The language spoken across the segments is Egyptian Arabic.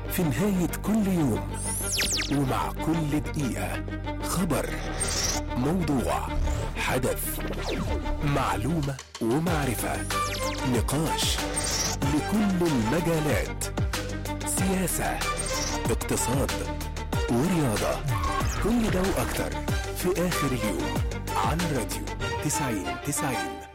في نهاية كل يوم ومع كل دقيقة خبر موضوع حدث معلومة ومعرفة نقاش لكل المجالات سياسة اقتصاد ورياضة كل ده وأكتر في آخر اليوم على الراديو 90 90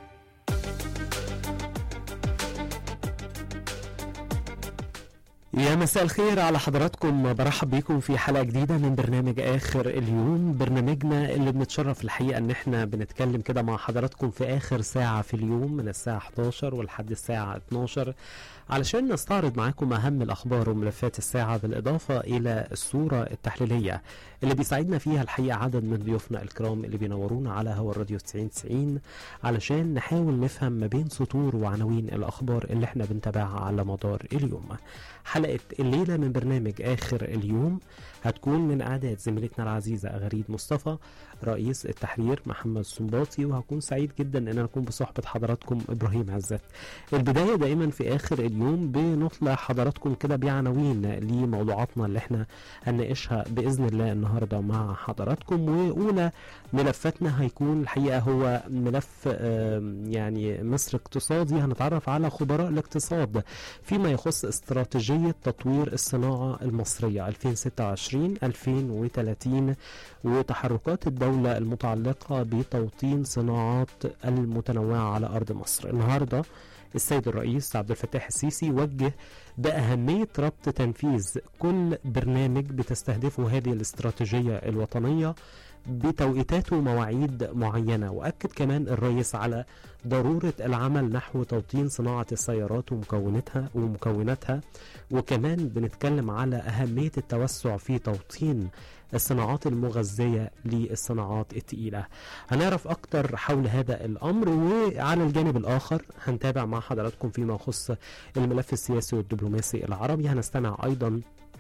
يا مساء الخير على حضراتكم برحب بيكم في حلقة جديدة من برنامج آخر اليوم برنامجنا اللي بنتشرف الحقيقة ان احنا بنتكلم كده مع حضراتكم في آخر ساعة في اليوم من الساعة 11 ولحد الساعة 12 علشان نستعرض معاكم أهم الأخبار وملفات الساعة بالإضافة إلى الصورة التحليلية اللي بيساعدنا فيها الحقيقة عدد من ضيوفنا الكرام اللي بينورونا على هوا الراديو 90 علشان نحاول نفهم ما بين سطور وعناوين الأخبار اللي احنا بنتابعها على مدار اليوم حلقة الليلة من برنامج آخر اليوم هتكون من إعداد زميلتنا العزيزة غريب مصطفى رئيس التحرير محمد السنباطي وهكون سعيد جدا ان انا اكون بصحبة حضراتكم ابراهيم عزت البداية دائما في اخر اليوم بنطلع حضراتكم كده بعناوين لموضوعاتنا اللي احنا هنناقشها باذن الله النهاردة مع حضراتكم واولى ملفاتنا هيكون الحقيقة هو ملف يعني مصر اقتصادي هنتعرف على خبراء الاقتصاد فيما يخص استراتيجية تطوير الصناعة المصرية 2026 2030 وتحركات الدولة المتعلقة بتوطين صناعات المتنوعة على أرض مصر النهاردة السيد الرئيس عبد الفتاح السيسي وجه بأهمية ربط تنفيذ كل برنامج بتستهدفه هذه الاستراتيجية الوطنية بتوقيتات ومواعيد معينة وأكد كمان الرئيس على ضرورة العمل نحو توطين صناعة السيارات ومكوناتها ومكوناتها وكمان بنتكلم على أهمية التوسع في توطين الصناعات المغذية للصناعات التقيلة هنعرف أكتر حول هذا الأمر وعلى الجانب الآخر هنتابع مع حضراتكم فيما يخص الملف السياسي والدبلوماسي العربي هنستمع أيضا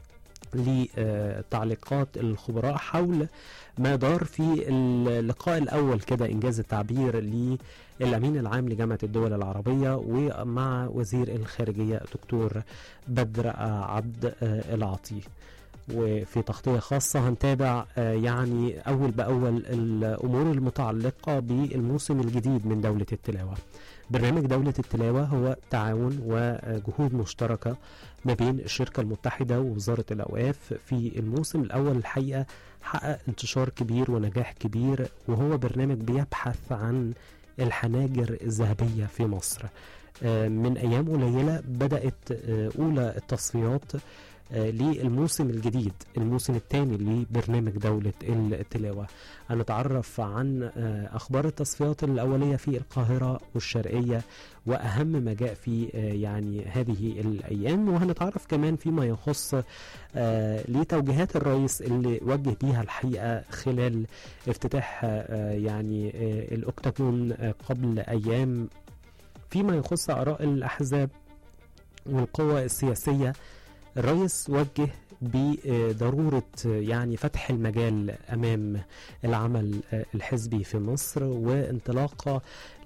لتعليقات الخبراء حول ما دار في اللقاء الأول كده إنجاز التعبير للأمين العام لجامعة الدول العربية ومع وزير الخارجية دكتور بدر عبد العطي وفي تغطية خاصة هنتابع يعني أول بأول الأمور المتعلقة بالموسم الجديد من دولة التلاوة برنامج دولة التلاوة هو تعاون وجهود مشتركة ما بين الشركة المتحدة ووزارة الأوقاف في الموسم الأول الحقيقة حقق انتشار كبير ونجاح كبير وهو برنامج بيبحث عن الحناجر الذهبية في مصر من أيام قليلة بدأت أولى التصفيات للموسم الجديد الموسم الثاني لبرنامج دولة التلاوة هنتعرف عن أخبار التصفيات الأولية في القاهرة والشرقية وأهم ما جاء في يعني هذه الأيام وهنتعرف كمان فيما يخص لتوجيهات الرئيس اللي وجه بيها الحقيقة خلال افتتاح يعني الأكتاجون قبل أيام فيما يخص آراء الأحزاب والقوى السياسية الرئيس وجه بضرورة يعني فتح المجال أمام العمل الحزبي في مصر وانطلاقة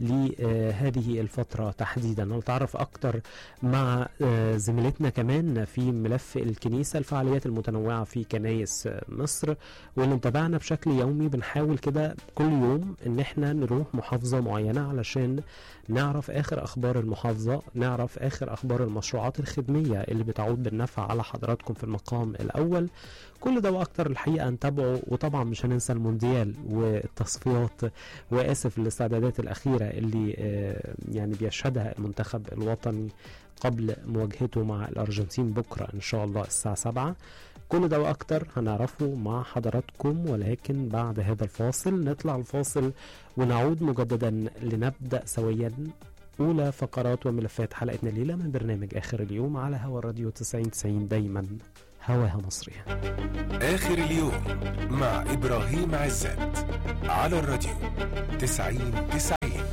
لهذه الفترة تحديدا نتعرف أكتر مع زميلتنا كمان في ملف الكنيسة الفعاليات المتنوعة في كنايس مصر واللي متابعنا بشكل يومي بنحاول كده كل يوم ان احنا نروح محافظة معينة علشان نعرف اخر اخبار المحافظة نعرف اخر اخبار المشروعات الخدمية اللي بتعود بالنفع على حضراتكم في المقام الاول كل ده واكتر الحقيقه نتابعه وطبعا مش هننسى المونديال والتصفيات واسف الاستعدادات الاخيره اللي يعني بيشهدها المنتخب الوطني قبل مواجهته مع الارجنتين بكره ان شاء الله الساعه 7 كل ده واكتر هنعرفه مع حضراتكم ولكن بعد هذا الفاصل نطلع الفاصل ونعود مجددا لنبدا سويا أولى فقرات وملفات حلقتنا الليلة من برنامج آخر اليوم على هوا الراديو 90 90 دايما هواها مصرية آخر اليوم مع إبراهيم عزت على الراديو 90 90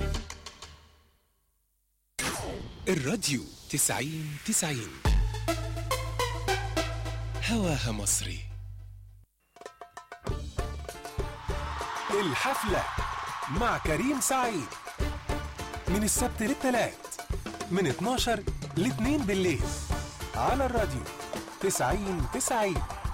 الراديو 90 90 هواها مصري الحفلة مع كريم سعيد من السبت للتلات من 12 ل 2 بالليل على الراديو 90 90